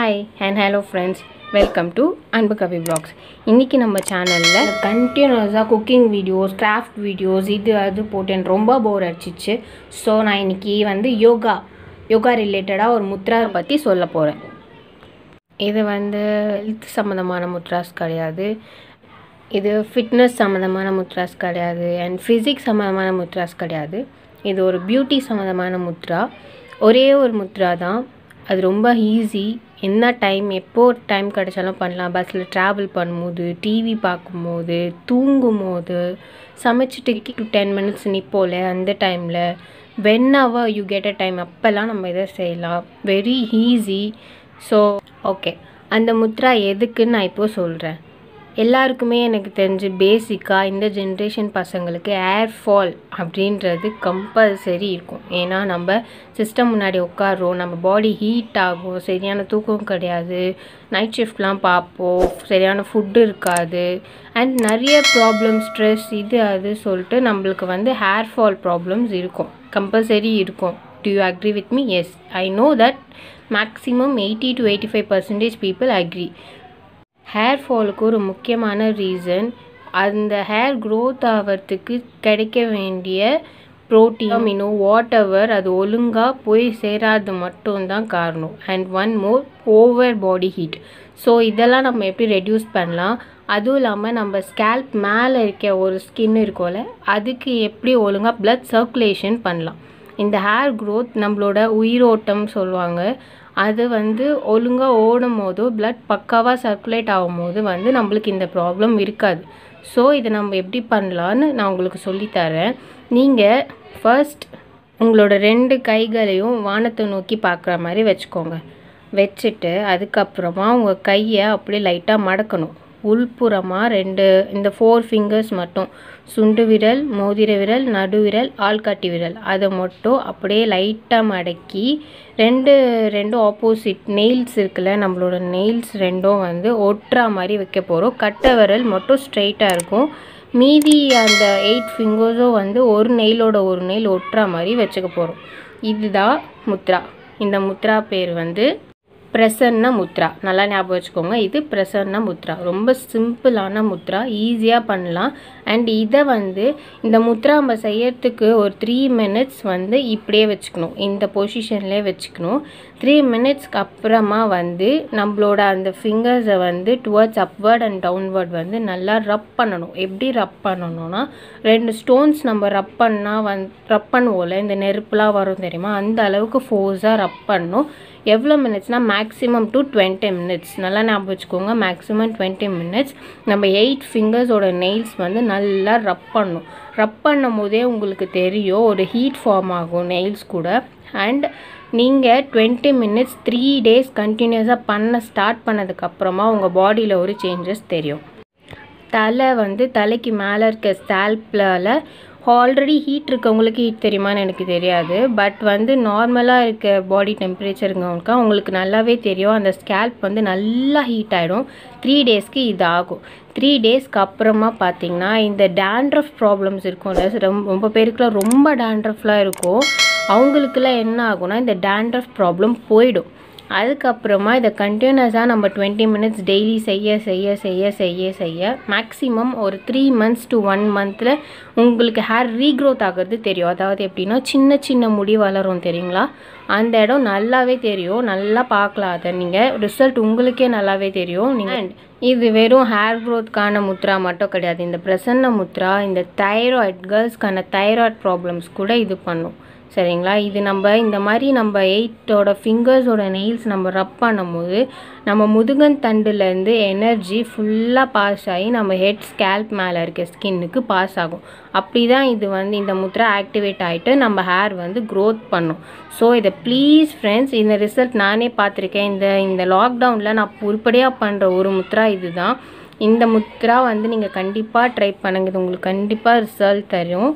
hi and hello friends welcome to Anbu Kavi vlogs இன்றைக்கி நம்ம சேனலில் கண்டினியூஸாக குக்கிங் வீடியோஸ் கிராஃப்ட் வீடியோஸ் இது அது போட்டு எனக்கு ரொம்ப போர் அடிச்சிச்சு ஸோ நான் இன்றைக்கி வந்து யோகா யோகா ரிலேட்டடாக ஒரு முத்ரா பற்றி சொல்ல போகிறேன் இது வந்து ஹெல்த் சம்மந்தமான முத்ராஸ் கிடையாது இது ஃபிட்னஸ் சம்மந்தமான முத்ராஸ் கிடையாது அண்ட் ஃபிசிக்ஸ் சம்மந்தமான முத்ராஸ் கிடையாது இது ஒரு பியூட்டி சம்மந்தமான முத்ரா ஒரே ஒரு முத்ரா தான் அது ரொம்ப ஈஸி என்ன டைம் எப்போ டைம் கிடைச்சாலும் பண்ணலாம் பஸ்ஸில் ட்ராவல் பண்ணும்போது டிவி பார்க்கும்போது தூங்கும் போது சமைச்சிட்டு டு டென் மினிட்ஸ் நிற்போல அந்த டைமில் whenever you get a time அப்போல்லாம் நம்ம இதை செய்யலாம் வெரி ஈஸி ஸோ ஓகே அந்த முத்ரா எதுக்குன்னு நான் இப்போ சொல்கிறேன் எல்லாருக்குமே எனக்கு தெரிஞ்சு பேசிக்காக இந்த ஜென்ரேஷன் பசங்களுக்கு ஏர் ஃபால் அப்படின்றது கம்பல்சரி இருக்கும் ஏன்னா நம்ம சிஸ்டம் முன்னாடி உட்காரோம் நம்ம பாடி ஹீட் ஆகும் சரியான தூக்கம் கிடையாது நைட் ஷிஃப்ட்லாம் பார்ப்போம் சரியான ஃபுட்டு இருக்காது அண்ட் நிறைய ப்ராப்ளம் ஸ்ட்ரெஸ் இது அது சொல்லிட்டு நம்மளுக்கு வந்து ஹேர் ஃபால் ப்ராப்ளம்ஸ் இருக்கும் கம்பல்சரி இருக்கும் do you agree with me yes I know that maximum eighty to eighty five percentage people agree hair ஃபாலுக்கு ஒரு முக்கியமான ரீசன் அந்த ஹேர் க்ரோத் ஆகிறதுக்கு கிடைக்க வேண்டிய ப்ரோட்டீன் இன்னும் வாட் எவர் அது ஒழுங்காக போய் சேராது மட்டும்தான் காரணம் and one more over body heat so இதெல்லாம் நம்ம எப்படி ரெடியூஸ் பண்ணலாம் அதுவும் இல்லாமல் நம்ம ஸ்கேல்ப் மேலே இருக்க ஒரு ஸ்கின் இருக்கும்ல அதுக்கு எப்படி ஒழுங்காக ப்ளட் சர்க்குலேஷன் பண்ணலாம் இந்த ஹேர் க்ரோத் நம்மளோட உயிரோட்டம் சொல்லுவாங்க அது வந்து ஒழுங்காக ஓடும் போதோ பிளட் பக்காவாக சர்க்குலேட் ஆகும் போது வந்து நம்மளுக்கு இந்த ப்ராப்ளம் இருக்காது ஸோ இதை நம்ம எப்படி பண்ணலான்னு நான் உங்களுக்கு சொல்லித்தரேன் நீங்கள் ஃபர்ஸ்ட் உங்களோட ரெண்டு கைகளையும் வானத்தை நோக்கி பார்க்குற மாதிரி வச்சுக்கோங்க வச்சுட்டு அதுக்கப்புறமா உங்கள் கையை அப்படியே லைட்டாக மடக்கணும் உள்புறமாக ரெண்டு இந்த ஃபோர் ஃபிங்கர்ஸ் மட்டும் சுண்டு விரல் மோதிர விரல் நடுவிரல் ஆள்காட்டி விரல் அதை மட்டும் அப்படியே லைட்டாக மடக்கி ரெண்டு ரெண்டும் ஆப்போசிட் நெயில்ஸ் இருக்குல்ல நம்மளோட நெயில்ஸ் ரெண்டும் வந்து ஒட்டுறா மாதிரி வைக்க போகிறோம் கட்டை விரல் மட்டும் ஸ்ட்ரைட்டாக இருக்கும் மீதி அந்த எயிட் ஃபிங்கர்ஸும் வந்து ஒரு நெயிலோட ஒரு நெயில் ஒட்டுறா மாதிரி வச்சுக்க போகிறோம் இதுதான் முத்ரா இந்த முத்ரா பேர் வந்து பிரசன்ன முத்ரா நல்லா ஞாபகம் வச்சுக்கோங்க இது பிரசன்ன முத்ரா ரொம்ப சிம்பிளான முத்ரா ஈஸியாக பண்ணலாம் அண்ட் இதை வந்து இந்த முத்ரா நம்ம செய்யறதுக்கு ஒரு த்ரீ மினிட்ஸ் வந்து இப்படியே வச்சுக்கணும் இந்த பொசிஷன்லேயே வச்சுக்கணும் த்ரீ மினிட்ஸ்க்கு அப்புறமா வந்து நம்மளோட அந்த ஃபிங்கர்ஸை வந்து டுவர்ட்ஸ் அப்வர்ட் அண்ட் டவுன்வர்ட் வந்து நல்லா ரப் பண்ணணும் எப்படி ரப் பண்ணணும்னா ரெண்டு ஸ்டோன்ஸ் நம்ம ரப் பண்ணால் வந் ரப் பண்ணுவோம்ல இந்த நெருப்புலாம் வரும் தெரியுமா அந்த அளவுக்கு ஃபோர்ஸாக ரப் பண்ணணும் எவ்வளோ மினிட்ஸ்னால் மேக்ஸிமம் டு டுவெண்ட்டி மினிட்ஸ் நல்லா ஞாபகம் வச்சுக்கோங்க மேக்ஸிமம் டுவெண்ட்டி மினிட்ஸ் நம்ம எயிட் ஃபிங்கர்ஸோட நெயில்ஸ் வந்து நல்லா ரப் பண்ணும் ரப் பண்ணும் போதே உங்களுக்கு தெரியும் ஒரு ஹீட் ஃபார்ம் ஆகும் நெயில்ஸ் கூட அண்ட் நீங்கள் டுவெண்ட்டி மினிட்ஸ் த்ரீ டேஸ் கண்டினியூஸாக பண்ண ஸ்டார்ட் பண்ணதுக்கப்புறமா உங்கள் பாடியில் ஒரு சேஞ்சஸ் தெரியும் தலை வந்து தலைக்கு மேலே இருக்க ஸ்டால்பில் ஆல்ரெடி ஹீட் இருக்கவங்களுக்கு ஹீட் தெரியுமான்னு எனக்கு தெரியாது பட் வந்து நார்மலாக இருக்க பாடி டெம்பரேச்சருங்கவங்களுக்கு அவங்களுக்கு நல்லாவே தெரியும் அந்த ஸ்கேல்ப் வந்து நல்லா ஹீட் ஆகிடும் த்ரீ டேஸ்க்கு இது ஆகும் த்ரீ டேஸ்க்கு அப்புறமா பார்த்தீங்கன்னா இந்த டேண்ட்ரஃப் ப்ராப்ளம்ஸ் இருக்கும்ல ரொம்ப ரொம்ப பேருக்குலாம் ரொம்ப டேண்ட்ரஃப்லாம் இருக்கும் அவங்களுக்குலாம் என்ன ஆகும்னா இந்த டேண்ட்ரஃப் ப்ராப்ளம் போயிடும் அதுக்கப்புறமா இதை கண்டினியூஸாக நம்ம டுவெண்ட்டி மினிட்ஸ் டெய்லி செய்ய செய்ய செய்ய செய்ய செய்ய மேக்ஸிமம் ஒரு த்ரீ மந்த்ஸ் டு ஒன் மந்தில் உங்களுக்கு ஹேர் ரீக்ரோத் ஆகிறது தெரியும் அதாவது எப்படின்னா சின்ன சின்ன முடி வளரும் தெரியுங்களா அந்த இடம் நல்லாவே தெரியும் நல்லா பார்க்கலாம் அதை நீங்கள் ரிசல்ட் உங்களுக்கே நல்லாவே தெரியும் நீங்கள் இது வெறும் ஹேர் க்ரோத்க்கான முத்ரா மட்டும் கிடையாது இந்த பிரசன்ன முத்ரா இந்த தைராய்ட் கேர்ள்ஸ்க்கான தைராய்ட் ப்ராப்ளம்ஸ் கூட இது பண்ணும் சரிங்களா இது நம்ம இந்த மாதிரி நம்ம எயிட்டோட ஃபிங்கர்ஸோட நெயில்ஸ் நம்ம ரப் பண்ணும்போது நம்ம முதுகன் தண்டுலேருந்து எனர்ஜி ஃபுல்லாக பாஸ் ஆகி நம்ம ஹெட் ஸ்கேல்ப் மேலே இருக்க ஸ்கின்னுக்கு பாஸ் ஆகும் அப்படி தான் இது வந்து இந்த முத்ரா ஆக்டிவேட் ஆகிட்டு நம்ம ஹேர் வந்து க்ரோத் பண்ணும் ஸோ இதை ப்ளீஸ் ஃப்ரெண்ட்ஸ் இந்த ரிசல்ட் நானே பார்த்துருக்கேன் இந்த இந்த லாக்டவுனில் நான் உருப்படியாக பண்ணுற ஒரு முத்ரா இது தான் இந்த முத்ரா வந்து நீங்கள் கண்டிப்பாக ட்ரை பண்ணுங்க இது உங்களுக்கு கண்டிப்பாக ரிசல்ட் தரும்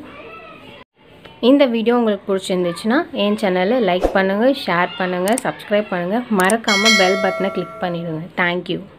இந்த வீடியோ உங்களுக்கு பிடிச்சிருந்துச்சுன்னா என் சேனலை லைக் பண்ணுங்கள் ஷேர் பண்ணுங்கள் சப்ஸ்கிரைப் பண்ணுங்கள் மறக்காமல் பெல் பட்டனை கிளிக் பண்ணிடுங்க தேங்க்யூ